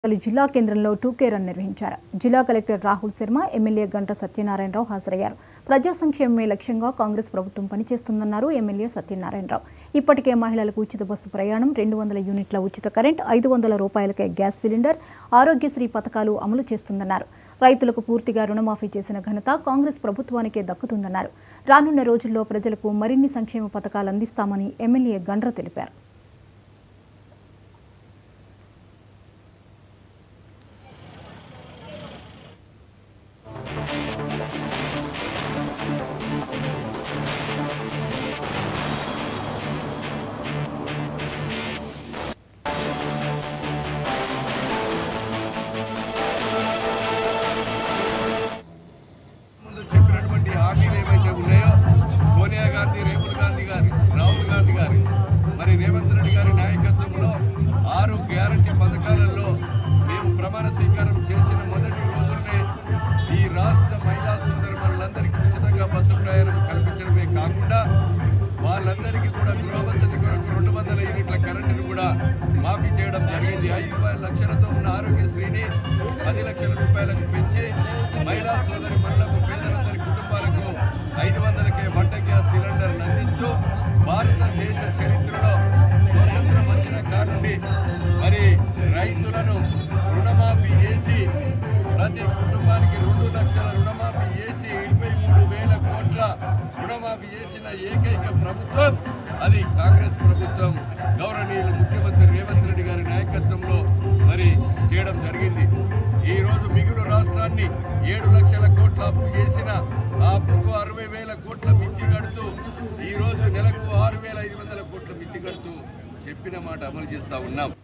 పల్లి జిల్లా కేంద్రంలో టూకే రన్ నిర్వహించారు జిల్లా కలెక్టర్ రాహుల్ శర్మ ఎమ్మెల్యే గంట సత్యనారాయణరావు హాజరయ్యారు ప్రజా సంక్షేమమే లక్ష్యంగా కాంగ్రెస్ ప్రభుత్వం పనిచేస్తుందన్నారు ఎమ్మెల్యే సత్యనారాయణరావు ఇప్పటికే మహిళలకు ఉచిత బస్సు ప్రయాణం రెండు వందల యూనిట్ల ఉచిత కరెంట్ ఐదు వందల రూపాయలకే గ్యాస్ సిలిండర్ ఆరోగ్యశ్రీ పథకాలు అమలు చేస్తుందన్నారు రైతులకు పూర్తిగా రుణమాఫీ చేసిన ఘనత కాంగ్రెస్ ప్రభుత్వానికే దక్కుతుందన్నారు రానున్న రోజుల్లో ప్రజలకు మరిన్ని సంక్షేమ పథకాలు అందిస్తామని ఎమ్మెల్యే గండ్ర తెలిపారు ముందు చెప్పినటువంటి హామీలు ఏవైతే ఉన్నాయో సోనియా గాంధీ రేహుల్ గాంధీ గారి రాహుల్ గాంధీ గారి మరి రేవంత్ రెడ్డి గారి నాయకత్వంలో ఆరు గ్యారంటీ పథకాలలో మేము ప్రమాణ స్వీకారం చేసిన మొదటి రోజుల్నే ఈ రాష్ట్ర మహిళా సోదరులందరికీ ఉచితంగా బస్సు ప్రయాణం కల్పించడమే కాకుండా వాళ్ళందరికీ కూడా గృహవసతి కొరకు రెండు వందల యూనిట్ల కరెంటును కూడా మాఫీ చేయడం జరిగింది ఐదు లక్షలతో ఉన్న ఆరోగ్యశ్రీని పది లక్షల రూపాయలకు పెంచి మహిళా సోదరి మహిళలకు పేదలందరి కుటుంబాలకు ఐదు వందలకే వంట గ్యాస్ సిలిండర్ అందిస్తూ భారతదేశ చరిత్రలో స్వతంత్రం వచ్చిన కానుండి మరి రైతులను రుణమాఫీ చేసి ప్రతి కుటుంబానికి రెండు లక్షల రుణమాఫీ చేసి ఇరవై మూడు వేల కోట్ల రుణమాఫీ చేసిన ఏకైక ప్రభుత్వం అది కాంగ్రెస్ ప్రభుత్వం గౌరవనీయులు ముఖ్యమంత్రి రేవంత్ రెడ్డి గారి నాయకత్వంలో మరి చేయడం జరిగింది ఈ రోజు మిగులు రాష్ట్రాన్ని ఏడు లక్షల కోట్ల అప్పు చేసిన ఆ అప్పుకు అరవై వేల కోట్ల మిత్తి కడుతూ ఈ రోజు నెలకు ఆరు వేల ఐదు వందల కోట్ల మిత్తి కడుతూ చెప్పిన మాట అమలు చేస్తా ఉన్నాం